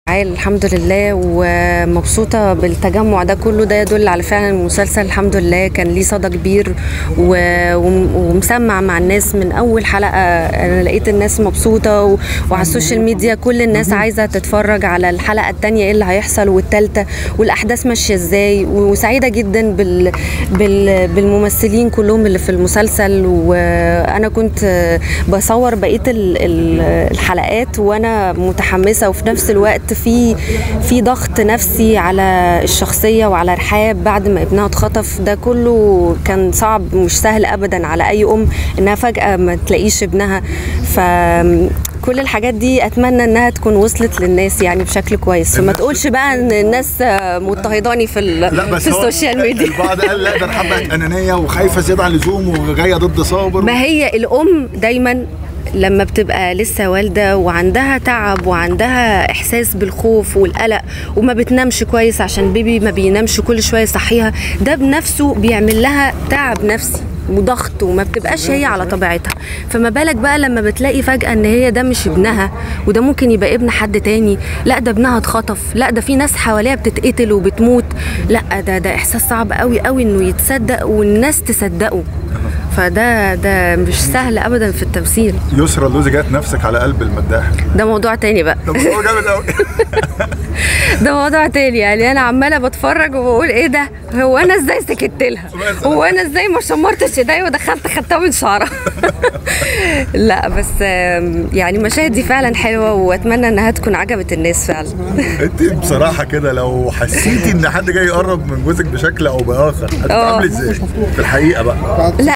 عال الحمد لله ومبسوطة بالتجمع ده كله ده يدل على فعلا المسلسل الحمد لله كان ليه صدى كبير و- وم- ومسمع مع الناس من أول حلقة أنا لقيت الناس مبسوطة و- وعلى السوشيال ميديا كل الناس عايزة تتفرج على الحلقة التانية ايه اللي هيحصل والتالتة والأحداث ماشية ازاي وسعيدة جدا بال بال بالممثلين كلهم اللي في المسلسل وأنا كنت بصور بقية ال- ال- الحلقات وأنا متحمسة وفي نفس الوقت في في ضغط نفسي على الشخصيه وعلى رحاب بعد ما ابنها اتخطف ده كله كان صعب مش سهل ابدا على اي ام انها فجاه ما تلاقيش ابنها ف كل الحاجات دي اتمنى انها تكون وصلت للناس يعني بشكل كويس فما تقولش بقى ان الناس مضطهداني في, ال- لا بس في هو السوشيال ميديا البعض قال لا ده رحاب بقت انانيه وخايفه زياده عن اللزوم وجايه ضد صابر ما هي الام دايما لما بتبقى لسه والده وعندها تعب وعندها احساس بالخوف والقلق وما بتنامش كويس عشان بيبي ما بينامش كل شويه يصحيها ده بنفسه بيعمل لها تعب نفسي وضغط وما بتبقاش هي على طبيعتها فما بالك بقى لما بتلاقي فجأة ان هي ده مش ابنها وده ممكن يبقى ابن حد تاني لا ده ابنها اتخطف لا ده في ناس حواليها بتتقتل وبتموت لا ده ده احساس صعب قوي قوي انه يتصدق والناس تصدقه فده ده مش سهل ابدا في التمثيل يسرى اللوزي جات نفسك على قلب المداح ده موضوع تاني بقى طب هو جامد قوي ده موضوع تاني يعني انا عماله بتفرج وبقول ايه ده هو انا ازاي سكت لها هو انا ازاي ما شمرتش ايديا ودخلت خدتها من شعرها لا بس آم، يعني المشاهد دي فعلا حلوه واتمنى انها تكون عجبت الناس فعلا انت بصراحه كده لو حسيتي ان حد جاي يقرب من جوزك بشكل او باخر هتتعاملي ازاي في الحقيقه بقى لا